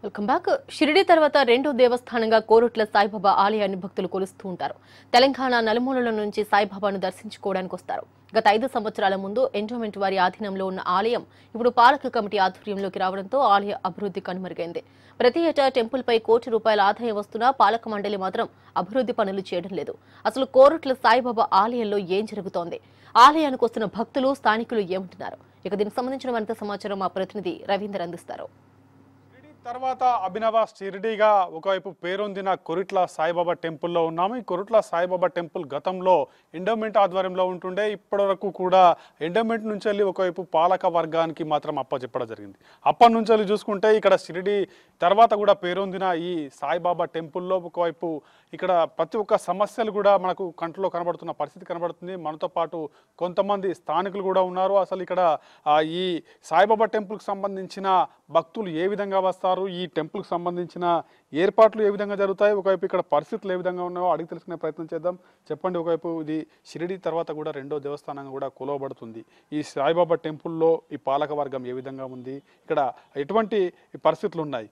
welcome back Shirdi తర్వాత రెండో దేవస్థానంగా కోరుట్ల సాయిబాబా ఆలయాన్ని భక్తులు కొలుస్తూ ఉంటారు తెలంగాణ నలుమూలల నుంచి సాయిబాబాను దర్శించుకోవడానికి వస్తారు గత ఐదు సంవత్సరాల ముందు ఎంజాయ్మెంట్ వారి ఆధీనంలో ఉన్న ఆలయం ఇప్పుడు పాలక కమిటీ ఆధ్వర్యంలోకి రావడంతో ఆలయ అభివృద్ధి కనుమరుగైంది ప్రతి ఏటా టెంపుల్పై కోటి రూపాయల ఆదాయం వస్తున్నా పాలక మండలి మాత్రం అభివృద్ధి పనులు చేయడం లేదు అసలు కోరుట్ల సాయిబాబా ఆలయంలో ఏం జరుగుతోంది ఆలయానికి వస్తున్న భక్తులు స్థానికులు ఏమంటున్నారు ఇక దీనికి సంబంధించిన మరింత సమాచారం మా ప్రతినిధి రవీందర్ అందిస్తారు షిరిడి తర్వాత అభినవ షిరిడిగా ఒకవైపు పేరొందిన కొరిట్ల సాయిబాబా టెంపుల్లో ఉన్నాము ఈ కొరిట్ల సాయిబాబా టెంపుల్ గతంలో ఎండోమెంట్ ఆధ్వర్యంలో ఉంటుండే ఇప్పటివరకు కూడా ఎండోమెంట్ నుంచి వెళ్ళి ఒకవైపు పాలక వర్గానికి మాత్రం అప్పచెప్పడం జరిగింది అప్పటి నుంచి వెళ్ళి చూసుకుంటే ఇక్కడ షిరిడి తర్వాత కూడా పేరొందిన ఈ సాయిబాబా టెంపుల్లో ఒకవైపు ఇక్కడ ప్రతి ఒక్క సమస్యలు కూడా మనకు కంట్లో కనబడుతున్న పరిస్థితి కనబడుతుంది మనతో పాటు కొంతమంది స్థానికులు కూడా ఉన్నారు అసలు ఇక్కడ ఆ, ఈ సాయిబాబా టెంపుల్కి సంబంధించిన భక్తులు ఏ విధంగా వస్తారు ఈ టెంపుల్కి సంబంధించిన ఏర్పాట్లు ఏ విధంగా జరుగుతాయి ఒకవైపు ఇక్కడ పరిస్థితులు ఏ విధంగా ఉన్నాయో అడిగి తెలుసుకునే ప్రయత్నం చేద్దాం చెప్పండి ఒకవైపు ఇది షిరిడి తర్వాత కూడా రెండో దేవస్థానంగా కూడా కొలవబడుతుంది ఈ సాయిబాబా టెంపుల్లో ఈ పాలక వర్గం ఏ విధంగా ఉంది ఇక్కడ ఎటువంటి పరిస్థితులు ఉన్నాయి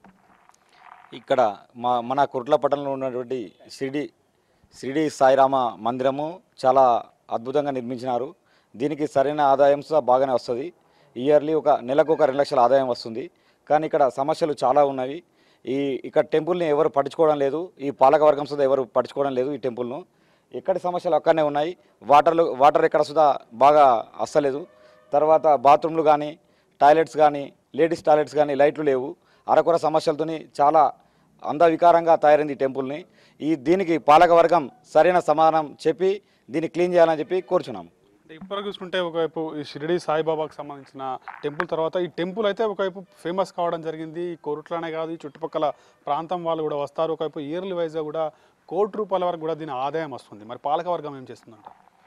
ఇక్కడ మా మన కుర్ల పట్టణంలో ఉన్నటువంటి షిరిడి షిరిడి సాయిరామ మందిరము చాలా అద్భుతంగా నిర్మించినారు దీనికి సరైన ఆదాయం సహా బాగానే వస్తుంది ఇయర్లీ ఒక నెలకు ఒక రెండు లక్షల ఆదాయం వస్తుంది కానీ ఇక్కడ సమస్యలు చాలా ఉన్నవి ఈ ఇక్కడ టెంపుల్ని ఎవరు పట్టించుకోవడం లేదు ఈ పాలక వర్గం సుధా ఎవరు పట్టించుకోవడం లేదు ఈ టెంపుల్ను ఎక్కడి సమస్యలు అక్కడనే ఉన్నాయి వాటర్లు వాటర్ ఎక్కడ సుధా బాగా వస్తలేదు తర్వాత బాత్రూమ్లు కానీ టాయిలెట్స్ కానీ లేడీస్ టాయిలెట్స్ కానీ లైట్లు లేవు అరకొర సమస్యలతోని చాలా అందవికారంగా తయారైంది ఈ టెంపుల్ని ఈ దీనికి పాలక వర్గం సరైన సమాధానం చెప్పి దీన్ని క్లీన్ చేయాలని చెప్పి కోరుచున్నాము అంటే ఇప్పటివరకు చూసుకుంటే ఒకవైపు ఈ షిరిడి సాయిబాబాకి సంబంధించిన టెంపుల్ తర్వాత ఈ టెంపుల్ అయితే ఒకవైపు ఫేమస్ కావడం జరిగింది ఈ కోరుట్లనే కాదు ఈ చుట్టుపక్కల ప్రాంతం వాళ్ళు కూడా వస్తారు ఒకవైపు ఇయర్లీ వైజ్గా కూడా కోటి రూపాయల వరకు కూడా దీని ఆదాయం వస్తుంది మరి పాలక వర్గం ఏం చేస్తుందంట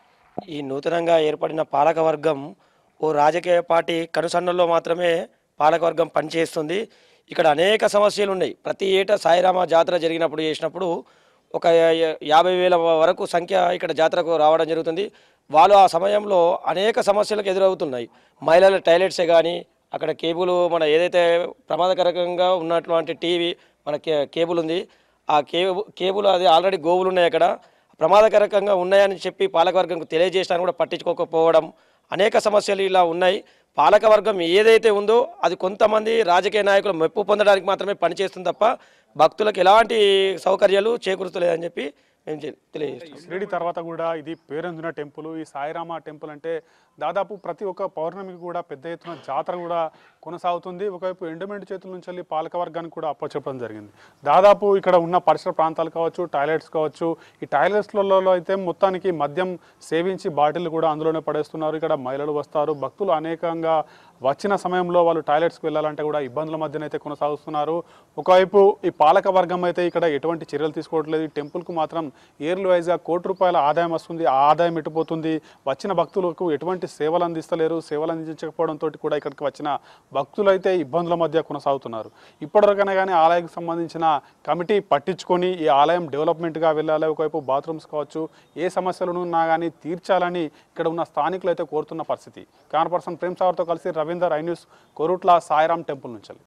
ఈ నూతనంగా ఏర్పడిన పాలకవర్గం ఓ రాజకీయ పార్టీ కనుసన్నల్లో మాత్రమే పాలకవర్గం పనిచేస్తుంది ఇక్కడ అనేక సమస్యలు ఉన్నాయి ప్రతి ఏటా సాయిరామ జాతర జరిగినప్పుడు చేసినప్పుడు ఒక యా- యాభై వేల వరకు సంఖ్య ఇక్కడ జాతరకు రావడం జరుగుతుంది వాళ్ళు ఆ సమయంలో అనేక సమస్యలకు ఎదురవుతున్నాయి మహిళల టాయిలెట్సే కానీ అక్కడ కేబుల్ మన ఏదైతే ప్రమాదకరంగా ఉన్నటువంటి టీవీ మన కే కేబుల్ ఉంది ఆ కేబుల్ కేబుల్ అది ఆల్రెడీ గోవులు ఉన్నాయి అక్కడ ప్రమాదకరంగా ఉన్నాయని చెప్పి పాలకవర్గంకు తెలియజేసినా కూడా పట్టించుకోకపోవడం అనేక సమస్యలు ఇలా ఉన్నాయి పాలకవర్గం ఏదైతే ఉందో అది కొంతమంది రాజకీయ నాయకులు మెప్పు పొందడానికి మాత్రమే పనిచేస్తుంది తప్ప భక్తులకు ఎలాంటి సౌకర్యాలు చేకూరుతలేదని చెప్పి మేము చె- తెలియజేస్తాం షిరిడి తర్వాత కూడా ఇది పేరొందిన టెంపుల్ ఈ సాయిరామ టెంపుల్ అంటే దాదాపు ప్రతి ఒక్క పౌర్ణమికి కూడా పెద్ద ఎత్తున జాతర కూడా కొనసాగుతుంది ఒకవైపు ఎండోమెంట్ చేతుల నుంచి వెళ్ళి పాలక వర్గానికి కూడా అప్పచెప్పడం జరిగింది దాదాపు ఇక్కడ ఉన్న పరిసర ప్రాంతాలు కావచ్చు టాయిలెట్స్ కావచ్చు ఈ టాయిలెట్స్లలో అయితే మొత్తానికి మద్యం సేవించి బాటిల్ కూడా అందులోనే పడేస్తున్నారు ఇక్కడ మహిళలు వస్తారు భక్తులు అనేకంగా వచ్చిన సమయంలో వాళ్ళు టాయిలెట్స్కి వెళ్ళాలంటే కూడా ఇబ్బందుల మధ్యనైతే కొనసాగుతున్నారు ఒకవైపు ఈ పాలక వర్గం అయితే ఇక్కడ ఎటువంటి చర్యలు తీసుకోవట్లేదు ఈ టెంపుల్కు మాత్రం ఇయర్లీ వైజ్గా కోటి రూపాయల ఆదాయం వస్తుంది ఆ ఆదాయం ఎటుపోతుంది వచ్చిన భక్తులకు ఎటువంటి సేవలు అందిస్తలేరు సేవలు అందించకపోవడంతో కూడా ఇక్కడికి వచ్చిన భక్తులు అయితే ఇబ్బందుల మధ్య కొనసాగుతున్నారు ఇప్పటివరకైనా కానీ ఆలయానికి సంబంధించిన కమిటీ పట్టించుకొని ఈ ఆలయం డెవలప్మెంట్గా వెళ్ళాలి ఒకవైపు బాత్రూమ్స్ కావచ్చు ఏ సమస్యలు ఉన్నా కానీ తీర్చాలని ఇక్కడ ఉన్న స్థానికులు అయితే కోరుతున్న పరిస్థితి కాన్ పర్సన్ ప్రేమ్ సాగర్తో కలిసి Ravinder I News Korutla Sairam temple నుంచి